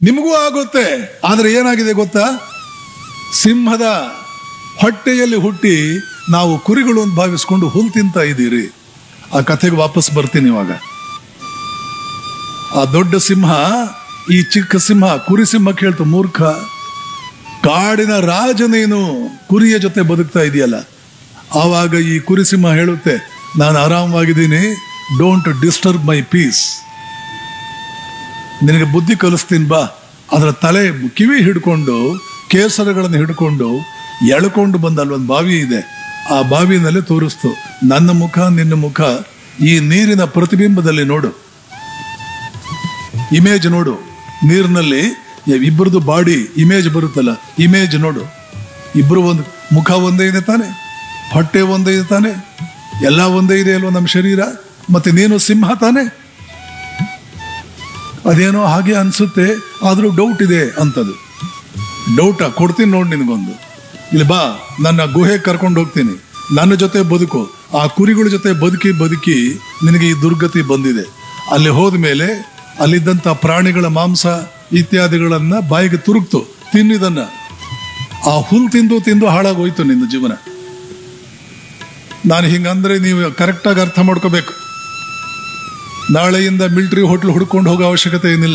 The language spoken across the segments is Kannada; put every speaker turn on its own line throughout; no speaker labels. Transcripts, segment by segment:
ನಿಮಗೂ ಆಗುತ್ತೆ ಆದ್ರೆ ಏನಾಗಿದೆ ಗೊತ್ತಾ ಸಿಂಹದ ಹೊಟ್ಟೆಯಲ್ಲಿ ಹುಟ್ಟಿ ನಾವು ಕುರಿಗಳು ಅಂತ ಭಾವಿಸ್ಕೊಂಡು ಹುಲ್ ತಿಂತ ಇದ್ದೀರಿ ಆ ಕಥೆಗೆ ವಾಪಸ್ ಬರ್ತೀನಿ ಇವಾಗ ಆ ದೊಡ್ಡ ಸಿಂಹ ಈ ಚಿಕ್ಕ ಸಿಂಹ ಕುರಿ ಸಿಂಹ ಕೇಳ್ತು ಮೂರ್ಖ ಕಾಡಿನ ರಾಜ ನೀನು ಕುರಿಯ ಜೊತೆ ಬದುಕ್ತಾ ಇದೆಯಲ್ಲ ಆವಾಗ ಈ ಕುರಿ ಸಿಂಹ ಹೇಳುತ್ತೆ ನಾನು ಆರಾಮವಾಗಿದ್ದೀನಿ ಡೋಂಟ್ ಡಿಸ್ಟರ್ಬ್ ಮೈ ಪೀಸ್ ನಿನಗೆ ಬುದ್ಧಿ ಕಲಿಸ್ತೀನಿ ಬಾ ಅದರ ತಲೆ ಕಿವಿ ಹಿಡ್ಕೊಂಡು ಕೇಸರಗಳನ್ನು ಹಿಡ್ಕೊಂಡು ಎಳ್ಕೊಂಡು ಬಂದ ಅಲ್ಲೊಂದು ಬಾವಿ ಇದೆ ಆ ಬಾವಿನಲ್ಲಿ ತೋರಿಸ್ತು ನನ್ನ ಮುಖ ನಿನ್ನ ಮುಖ ಈ ನೀರಿನ ಪ್ರತಿಬಿಂಬದಲ್ಲಿ ನೋಡು ಇಮೇಜ್ ನೋಡು ನೀರಿನಲ್ಲಿ ಇಬ್ಬರದು ಬಾಡಿ ಇಮೇಜ್ ಬರುತ್ತಲ್ಲ ಇಮೇಜ್ ನೋಡು ಇಬ್ರು ಒಂದು ಮುಖ ಒಂದೇ ಇದೆ ತಾನೆ ಹೊಟ್ಟೆ ಒಂದೇ ಇದೆ ತಾನೆ ಎಲ್ಲ ಒಂದೇ ಇದೆ ಅಲ್ವಾ ನಮ್ಮ ಶರೀರ ಮತ್ತೆ ನೀನು ಸಿಂಹ ತಾನೆ ಅದೇನೋ ಹಾಗೆ ಅನ್ಸುತ್ತೆ ಆದ್ರೂ ಡೌಟ್ ಇದೆ ಅಂತದು ಡೌಟಾ ಕೊಡ್ತೀನಿ ನೋಡಿ ನಿನಗೊಂದು ಇಲ್ಲಿ ಬಾ ನನ್ನ ಗುಹೆ ಕರ್ಕೊಂಡು ಹೋಗ್ತೀನಿ ನನ್ನ ಜೊತೆ ಬದುಕು ಆ ಕುರಿಗಳ ಜೊತೆ ಬದುಕಿ ಬದುಕಿ ನಿನಗೆ ಈ ದುರ್ಗತಿ ಬಂದಿದೆ ಅಲ್ಲಿ ಹೋದ ಮೇಲೆ ಅಲ್ಲಿದ್ದಂಥ ಪ್ರಾಣಿಗಳ ಮಾಂಸ ಇತ್ಯಾದಿಗಳನ್ನ ಬಾಯಿಗೆ ತುರುಕ್ತು ತಿನ್ನಿದನ್ನ ಆ ಹುಲ್ ತಿಂದು ತಿಂದು ಹಾಳಾಗೋಯ್ತು ನಿನ್ನ ಜೀವನ ನಾನು ಹಿಂಗಂದ್ರೆ ನೀವು ಕರೆಕ್ಟಾಗಿ ಅರ್ಥ ಮಾಡ್ಕೋಬೇಕು ನಾಳೆಯಿಂದ ಮಿಲಿಟರಿ ಹೋಟ್ಲ್ ಹುಡ್ಕೊಂಡು ಹೋಗೋ ಅವಶ್ಯಕತೆ ಏನಿಲ್ಲ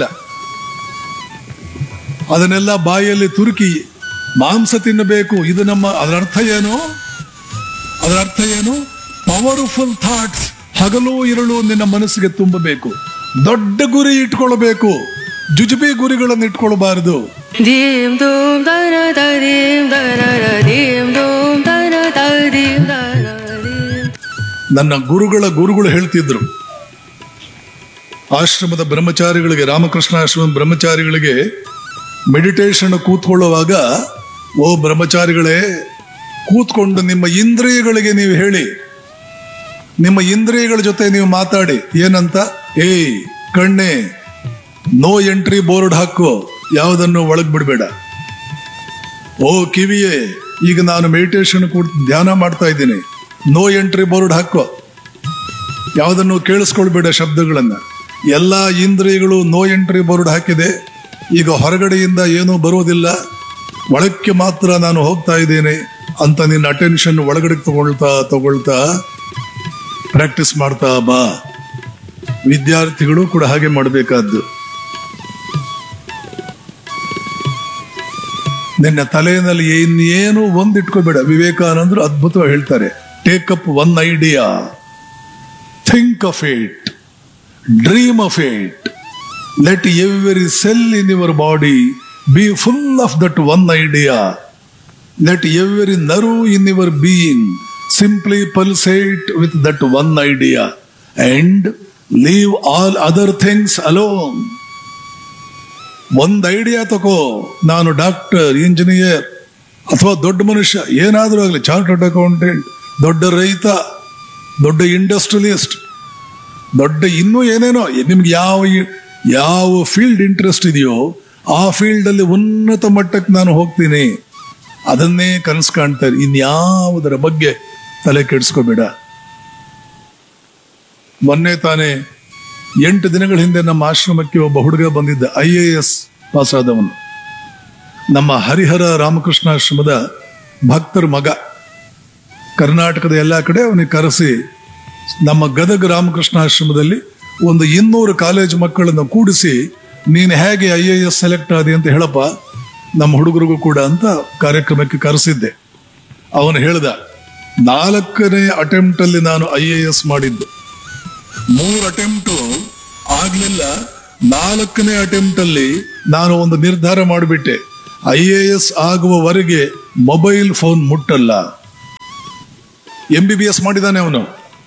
ಅದನ್ನೆಲ್ಲ ಬಾಯಲ್ಲಿ ತುರುಕಿ ಮಾಂಸ ತಿನ್ನಬೇಕು ಇದು ನಮ್ಮ ಅದರ ಅರ್ಥ ಏನು ಅದರ ಅರ್ಥ ಏನು ಪವರ್ಫುಲ್ ಥಾಟ್ಸ್ ಹಗಲು ಇರಳು ನಿನ್ನ ಮನಸ್ಸಿಗೆ ತುಂಬಬೇಕು ದೊಡ್ಡ ಗುರಿ ಇಟ್ಕೊಳ್ಬೇಕು ಜುಜುಬಿ ಗುರಿಗಳನ್ನು ಇಟ್ಕೊಳ್ಬಾರದು
dim dum da na da dim da na na dim dum da na da dim da na dim
ನನ್ನ ಗುರುಗಳ ಗುರುಗಳು ಹೇಳ್ತಿದ್ರು ಆಶ್ರಮದ ಬ್ರಹ್ಮಚಾರಿಗಳಿಗೆ ರಾಮಕೃಷ್ಣ ಆಶ್ರಮದ ಬ್ರಹ್ಮಚಾರಿಗಳಿಗೆ ಮೆಡಿಟೇಷನ್ ಕೂತ್ಕೊಳ್ಳುವಾಗ ಓ ಬ್ರಹ್ಮಚಾರಿಗಳೇ ಕೂತ್ಕೊಂಡು ನಿಮ್ಮ ಇಂದ್ರಿಯಗಳಿಗೆ ನೀವು ಹೇಳಿ ನಿಮ್ಮ ಇಂದ್ರಿಯಗಳ ಜೊತೆ ನೀವು ಮಾತಾಡಿ ಏನಂತ ಏಯ್ ಕಣ್ಣೆ ನೋ ಎಂಟ್ರಿ ಬೋರ್ಡ್ ಹಾಕು ಯಾವುದನ್ನು ಒಳಗ್ ಬಿಡಬೇಡ ಓ ಕಿವಿಯೇ ಈಗ ನಾನು ಮೆಡಿಟೇಷನ್ ಕೂಡ ಧ್ಯಾನ ಮಾಡ್ತಾ ಇದ್ದೀನಿ ನೋ ಎಂಟ್ರಿ ಬೋರ್ಡ್ ಹಾಕೋ ಯಾವುದನ್ನು ಕೇಳಿಸ್ಕೊಳ್ಬೇಡ ಶಬ್ದಗಳನ್ನ ಎಲ್ಲ ಇಂದ್ರಿಯಗಳು ನೋ ಎಂಟ್ರಿ ಬೋರ್ಡ್ ಹಾಕಿದೆ ಈಗ ಹೊರಗಡೆಯಿಂದ ಏನೂ ಬರೋದಿಲ್ಲ ಒಳಕ್ಕೆ ಮಾತ್ರ ನಾನು ಹೋಗ್ತಾ ಇದ್ದೇನೆ ಅಂತ ನಿನ್ನ ಅಟೆನ್ಷನ್ ಒಳಗಡೆ ತಗೊಳ್ತಾ ತಗೊಳ್ತಾ ಪ್ರಾಕ್ಟೀಸ್ ಮಾಡ್ತಾ ಬಾ ವಿದ್ಯಾರ್ಥಿಗಳು ಕೂಡ ಹಾಗೆ ಮಾಡಬೇಕಾದ್ದು ನಿನ್ನ ತಲೆಯಲ್ಲಿ ಇನ್ನೇನು ಒಂದು ಇಟ್ಕೋಬೇಡ ವಿವೇಕಾನಂದರು ಅದ್ಭುತವಾಗಿ ಹೇಳ್ತಾರೆ take up one idea think of it dream of it let every cell in your body be full of that one idea let every nerve in your being simply pulsate with that one idea and leave all other things alone ಒಂದ್ ಐಡಿಯಾ ತಗೋ ನಾನು ಡಾಕ್ಟರ್ ಇಂಜಿನಿಯರ್ ಅಥವಾ ದೊಡ್ಡ ಮನುಷ್ಯ ಏನಾದರೂ ಆಗಲಿ ಚಾರ್ಟರ್ಡ್ ಅಕೌಂಟೆಂಟ್ ದೊಡ್ಡ ರೈತ ದೊಡ್ಡ ಇಂಡಸ್ಟ್ರಿಯಲಿಸ್ಟ್ ದೊಡ್ಡ ಇನ್ನೂ ಏನೇನೋ ನಿಮ್ಗೆ ಯಾವ ಯಾವ ಫೀಲ್ಡ್ ಇಂಟ್ರೆಸ್ಟ್ ಇದೆಯೋ ಆ ಫೀಲ್ಡ್ ಅಲ್ಲಿ ಉನ್ನತ ಮಟ್ಟಕ್ಕೆ ನಾನು ಹೋಗ್ತೀನಿ ಅದನ್ನೇ ಕನಸು ಕಾಣ್ತಾರೆ ಇನ್ಯಾವುದರ ಬಗ್ಗೆ ತಲೆ ಕೆಡಿಸ್ಕೋಬೇಡ ಮೊನ್ನೆ ತಾನೇ ಎಂಟು ದಿನಗಳ ಹಿಂದೆ ನಮ್ಮ ಆಶ್ರಮಕ್ಕೆ ಒಬ್ಬ ಹುಡುಗ ಬಂದಿದ್ದ ಐ ಎ ಎಸ್ ಪಾಸ್ ಆದವನು ನಮ್ಮ ಹರಿಹರ ರಾಮಕೃಷ್ಣಾಶ್ರಮದ ಭಕ್ತರ ಮಗ ಕರ್ನಾಟಕದ ಎಲ್ಲ ಕಡೆ ಅವನಿಗೆ ಕರೆಸಿ ನಮ್ಮ ಗದಗ ರಾಮಕೃಷ್ಣಾಶ್ರಮದಲ್ಲಿ ಒಂದು ಇನ್ನೂರು ಕಾಲೇಜು ಮಕ್ಕಳನ್ನು ಕೂಡಿಸಿ ನೀನು ಹೇಗೆ ಐ ಎ ಎಸ್ ಸೆಲೆಕ್ಟ್ ಆದಿ ಅಂತ ಹೇಳಪ್ಪ ನಮ್ಮ ಹುಡುಗರಿಗೂ ಕೂಡ ಅಂತ ಕಾರ್ಯಕ್ರಮಕ್ಕೆ ಕರೆಸಿದ್ದೆ ಅವನು ಹೇಳ್ದ ನಾಲ್ಕನೇ ಅಟೆಂಪ್ಟ್ ಅಲ್ಲಿ ನಾನು ಐ ಎ ಎಸ್ ಮಾಡಿದ್ದು ಮೂರು ಅಟೆಂಪ್ಟು ಆಗ್ಲಿಲ್ಲ ನಾಲ್ಕನೇ ಅಟೆಂಪ್ಟ್ ಅಲ್ಲಿ ನಾನು ಒಂದು ನಿರ್ಧಾರ ಮಾಡಿಬಿಟ್ಟೆ ಐ ಎ ಎಸ್ ಆಗುವವರೆಗೆ ಮೊಬೈಲ್ ಫೋನ್ ಮುಟ್ಟಲ್ಲ ಎಂ ಬಿ ಬಿ ಎಸ್ ಮಾಡಿದಾನೆ ಅವನು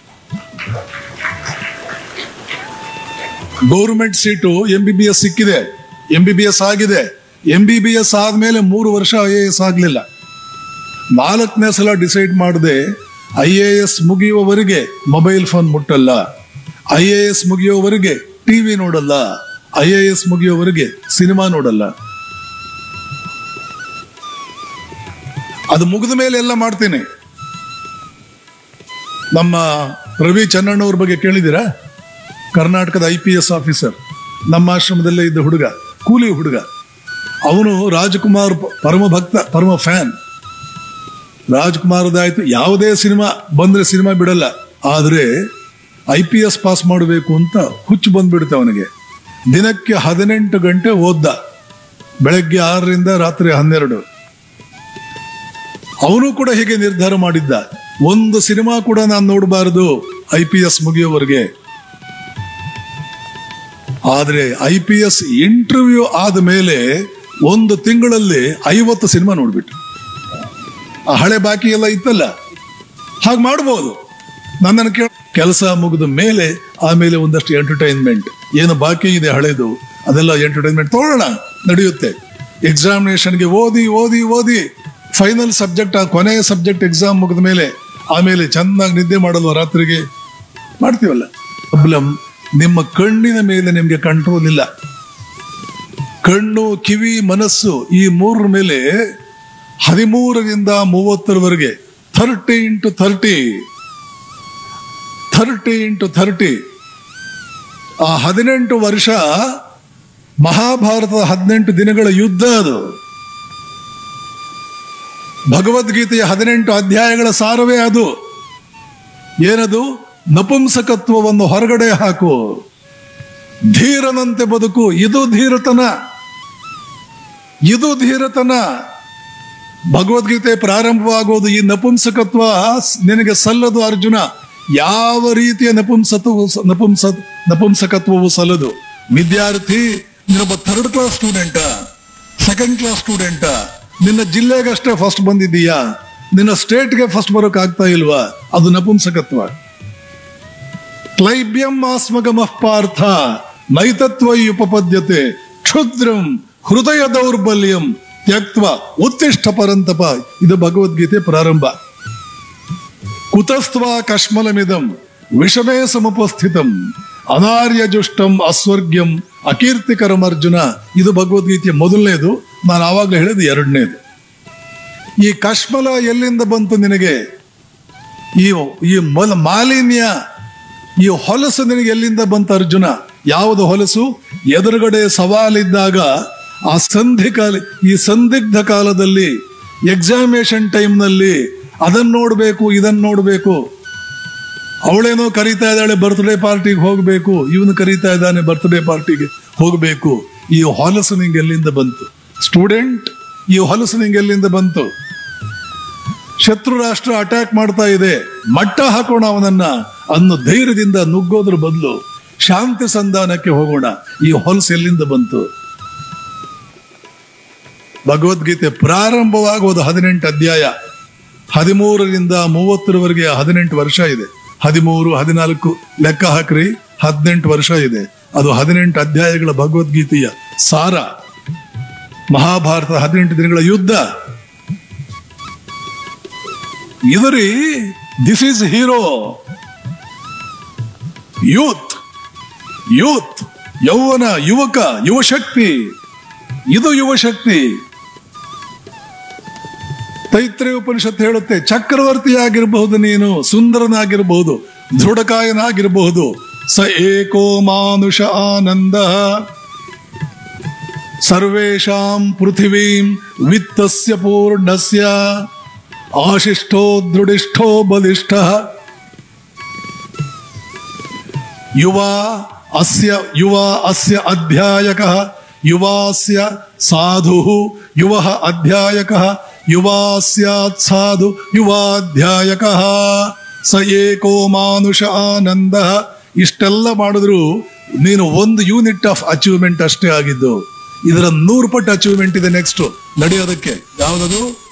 government seat M B B S ಸಿಕ್ಕಿದೆ ಎಂ ಬಿ ಬಿ ಎಸ್ ಆಗಿದೆ ಎಂ ಬಿ ಬಿ ಎಸ್ ಆದ್ಮೇಲೆ ಮೂರು ವರ್ಷ ಐ ಎ ಎಸ್ ಆಗ್ಲಿಲ್ಲ ನಾಲ್ಕನೇ ಸಲ ಡಿಸೈಡ್ ಮಾಡದೆ ಐ ಎ ಎಸ್ ಮುಗಿಯುವವರೆಗೆ ಮೊಬೈಲ್ ಫೋನ್ ಮುಟ್ಟಲ್ಲ ಐ ಎ ಎಸ್ ಮುಗಿಯುವವರೆಗೆ ಟಿವಿ ನೋಡಲ್ಲ ಐ ಎ ಎಸ್ ಮುಗಿಯುವವರೆಗೆ ಸಿನಿಮಾ ನೋಡಲ್ಲ ಅದು ಮುಗಿದ ಮೇಲೆ ಎಲ್ಲ ಮಾಡ್ತೀನಿ ನಮ್ಮ ರವಿ ಚನ್ನಣ್ಣವ್ರ ಬಗ್ಗೆ ಕೇಳಿದ್ದೀರಾ ಕರ್ನಾಟಕದ ಐ ಪಿ ಎಸ್ ಆಫೀಸರ್ ನಮ್ಮ ಆಶ್ರಮದಲ್ಲೇ ಇದ್ದ ಹುಡುಗ ಕೂಲಿ ಹುಡುಗ ಅವನು ರಾಜ್ಕುಮಾರ್ ಪ- ಪರಮ ಭಕ್ತ ಪರಮ ಫ್ಯಾನ್ ರಾಜ್ಕುಮಾರದಾಯ್ತು ಯಾವುದೇ ಸಿನಿಮಾ ಬಂದ್ರೆ ಸಿನಿಮಾ ಬಿಡಲ್ಲ ಆದ್ರೆ ಐ ಪಿ ಎಸ್ ಪಾಸ್ ಮಾಡಬೇಕು ಅಂತ ಹುಚ್ಚು ಬಂದ್ಬಿಡುತ್ತೆ ಅವನಿಗೆ ದಿನಕ್ಕೆ ಹದಿನೆಂಟು ಗಂಟೆ ಓದ್ದ ಬೆಳಗ್ಗೆ ಆರರಿಂದ ರಾತ್ರಿ ಹನ್ನೆರಡು ಅವನು ಕೂಡ ಹೀಗೆ ನಿರ್ಧಾರ ಮಾಡಿದ್ದ ಒಂದು ಸಿನಿಮಾ ಕೂಡ ನಾನು ನೋಡಬಾರದು ಐ ಪಿ ಎಸ್ ಮುಗಿಯೋವರೆಗೆ ಆದ್ರೆ ಐ ಪಿ ಎಸ್ ಇಂಟರ್ವ್ಯೂ ಆದ ಮೇಲೆ ಒಂದು ತಿಂಗಳಲ್ಲಿ ಐವತ್ತು ಸಿನಿಮಾ ನೋಡ್ಬಿಟ್ಟು ಆ ಹಳೆ ಬಾಕಿ ಎಲ್ಲ ಇತ್ತಲ್ಲ ಹಾಗೆ ಮಾಡ್ಬೋದು ನನ್ನನ್ನು ಕೇಳ ಕೆಲಸ ಮುಗಿದ ಮೇಲೆ ಆಮೇಲೆ ಒಂದಷ್ಟು ಎಂಟರ್ಟೈನ್ಮೆಂಟ್ ಏನು ಬಾಕಿ ಇದೆ ಹಳೇದು ಅದೆಲ್ಲ ಎಂಟರ್ಟೈನ್ಮೆಂಟ್ ತಗೊಳ್ಳೋಣ ನಡೆಯುತ್ತೆ ಎಕ್ಸಾಮಿನೇಷನ್ಗೆ ಓದಿ ಓದಿ ಓದಿ ಫೈನಲ್ ಸಬ್ಜೆಕ್ಟ್ ಆ ಕೊನೆಯ ಸಬ್ಜೆಕ್ಟ್ ಎಕ್ಸಾಮ್ ಮುಗಿದ ಮೇಲೆ ಆಮೇಲೆ ಚೆನ್ನಾಗಿ ನಿದ್ದೆ ಮಾಡಲ್ವ ರಾತ್ರಿಗೆ ಮಾಡ್ತೀವಲ್ಲ ಪ್ರಾಬ್ಲಮ್ ನಿಮ್ಮ ಕಣ್ಣಿನ ಮೇಲೆ ನಿಮ್ಗೆ ಕಂಟ್ರೋಲ್ ಇಲ್ಲ ಕಣ್ಣು ಕಿವಿ ಮನಸ್ಸು ಈ ಮೂರರ ಮೇಲೆ ಹದಿಮೂರರಿಂದ ಮೂವತ್ತರವರೆಗೆ thirty into thirty thirty into thirty ಆ ಹದಿನೆಂಟು ವರ್ಷ ಮಹಾಭಾರತದ ಹದಿನೆಂಟು ದಿನಗಳ ಯುದ್ಧ ಅದು ಭಗವದ್ಗೀತೆಯ ಹದಿನೆಂಟು ಅಧ್ಯಾಯಗಳ ಸಾರವೇ ಅದು ಏನದು ನಪುಂಸಕತ್ವವನ್ನು ಹೊರಗಡೆ ಹಾಕು ಧೀರನಂತೆ ಬದುಕು ಇದು ಧೀರತನ ಇದು ಧೀರತನ ಭಗವದ್ಗೀತೆ ಪ್ರಾರಂಭವಾಗೋದು ಈ ನಪುಂಸಕತ್ವ ನಿನಗೆ ಸಲ್ಲದು ಅರ್ಜುನ ಯಾವ ರೀತಿಯ ನಪುಂಸತ್ವವು ನಪುಂಸ ನಪುಂಸಕತ್ವವು ಸಲ್ಲದು ವಿದ್ಯಾರ್ಥಿ ನೀನೊಬ್ಬ third class student second class student ನಿನ್ನ ಜಿಲ್ಲೆಗಷ್ಟೇ ಫಸ್ಟ್ ಬಂದಿದ್ದೀಯಾ ನಿನ್ನ ಸ್ಟೇಟ್ಗೆ ಫಸ್ಟ್ ಬರೋಕ್ ಆಗ್ತಾ ಇಲ್ವಾ ಅದು ನಪುಂಸಕತ್ವ ಕ್ಲೈಬ್ಯಂ ಆಸ್ಮಗಮಃ ಪಾರ್ಥ ನೈತತ್ವ ಉಪಪದ್ಯತೆ ಕ್ಷುದ್ರಂ ಹೃದಯ ದೌರ್ಬಲ್ಯಂ ತ್ಯಕ್ತ್ವ ಉತ್ತಿಷ್ಠ ಪರಂತಪ ಇದು ಭಗವದ್ಗೀತೆ ಪ್ರಾರಂಭ ಕುತಸ್ತ್ವ ಕಶ್ಮಲಮಿದಂ ವಿಷಮೇ ಸಮುಪಸ್ಥಿತಂ ಅನಾರ್ಯಜುಷ್ಟಂ ಅಸ್ವರ್ಗ್ಯಂ ಅಕೀರ್ತಿಕರಂ ಅರ್ಜುನ ಇದು ಭಗವದ್ಗೀತೆಯ ಮೊದಲನೇದು ನಾನು ಆವಾಗಲೇ ಹೇಳಿದ ಎರಡನೇದು ಈ ಕಶ್ಮಲ ಎಲ್ಲಿಂದ ಬಂತು ನಿನಗೆ ಈ ಈ ಮೊಲ ಮಾಲಿನ್ಯ ಈ ಹೊಲಸು ನಿನಗೆ ಎಲ್ಲಿಂದ ಬಂತ ಅರ್ಜುನ ಯಾವುದು ಹೊಲಸು ಎದುರುಗಡೆ ಸವಾಲಿದ್ದಾಗ ಆ ಸಂಧಿ ಕಾಲ ಈ ಸಂದಿಗ್ಧ ಕಾಲದಲ್ಲಿ ಎಕ್ಸಾಮಿನೇಷನ್ ಟೈಮ್ನಲ್ಲಿ ಅದನ್ನ ನೋಡ್ಬೇಕು ಇದನ್ನ ನೋಡ್ಬೇಕು ಅವಳೇನೋ ಕರೀತಾ ಇದ್ದಾಳೆ ಬರ್ತ್ಡೇ ಪಾರ್ಟಿಗೆ ಹೋಗಬೇಕು ಇವನು ಕರೀತಾ ಇದ್ದಾನೆ ಬರ್ತ್ಡೇ ಪಾರ್ಟಿಗೆ ಹೋಗಬೇಕು ಈ ಹೊಲಸು ನಿಂಗೆ ಎಲ್ಲಿಂದ ಬಂತು ಸ್ಟೂಡೆಂಟ್ ಈ ಹೊಲಸು ನಿಂಗೆ ಎಲ್ಲಿಂದ ಬಂತು ಶತ್ರು ರಾಷ್ಟ್ರ ಅಟ್ಯಾಕ್ ಮಾಡ್ತಾ ಇದೆ ಮಟ್ಟ ಹಾಕೋಣ ಅವನನ್ನ ಅನ್ನೋ ಧೈರ್ಯದಿಂದ ನುಗ್ಗೋದ್ರ ಬದಲು ಶಾಂತಿ ಸಂಧಾನಕ್ಕೆ ಹೋಗೋಣ ಈ ಹೊಲಸು ಎಲ್ಲಿಂದ ಬಂತು ಭಗವದ್ಗೀತೆ ಪ್ರಾರಂಭವಾಗುವುದು ಹದಿನೆಂಟು ಅಧ್ಯಾಯ ಹದಿಮೂರರಿಂದ ಮೂವತ್ತರವರೆಗೆ ಹದಿನೆಂಟು ವರ್ಷ ಇದೆ ಹದಿಮೂರು ಹದಿನಾಲ್ಕು ಲೆಕ್ಕ ಹಾಕ್ರಿ ಹದಿನೆಂಟು ವರ್ಷ ಇದೆ ಅದು ಹದಿನೆಂಟು ಅಧ್ಯಾಯಗಳ ಭಗವದ್ಗೀತೆಯ ಸಾರ ಮಹಾಭಾರತ ಹದಿನೆಂಟು ದಿನಗಳ ಯುದ್ಧ ಇದರಿ this is hero youth youth ಯೌವನ ಯುವಕ ಯುವಶಕ್ತಿ ಇದು ಯುವಶಕ್ತಿ ತೈತ್ರೇಯ ಉಪನಿಷತ್ ಹೇಳುತ್ತೆ ಚಕ್ರವರ್ತಿಯಾಗಿರಬಹುದು ನೀನು ಸುಂದರನಾಗಿರಬಹುದು ದೃಢಕಾಯನಾಗಿರಬಹುದು ಸ ಏಕೋ ಮಾನುಷ ಆನಂದ ಸರ್ವೇಷಾಂ ಪೃಥಿವೀಂ ವಿತ್ತಸ್ಯ ಪೂರ್ಣಸ್ಯ ಆಶಿಷ್ಟೋ ದೃಢಿಷ್ಠೋ ಬಲಿಷ್ಠ ಯುವ ಅಸ್ಯ ಯುವ ಅಸ್ಯ ಅಧ್ಯಾಯಕ ಯುವಾಸ್ಯ ಸಾಧು ಯುವ ಅಧ್ಯಾಯಕ ಯುವಾಸ್ಯಾತ್ ಸಾಧು ಯುವಾಧ್ಯಾಯಕ ಸ ಏಕೋ ಮಾನುಷ ಆನಂದ ಇಷ್ಟೆಲ್ಲ ಮಾಡಿದ್ರು ನೀನು ಒಂದು ಯೂನಿಟ್ ಆಫ್ ಅಚೀವ್ಮೆಂಟ್ ಅಷ್ಟೇ ಆಗಿದ್ದು ಇದರ ನೂರು ಪಟ್ಟು ಅಚೀವ್ಮೆಂಟ್ ಇದೆ ನೆಕ್ಸ್ಟ್ ನಡೆಯೋದಕ್ಕೆ ಯಾವುದದು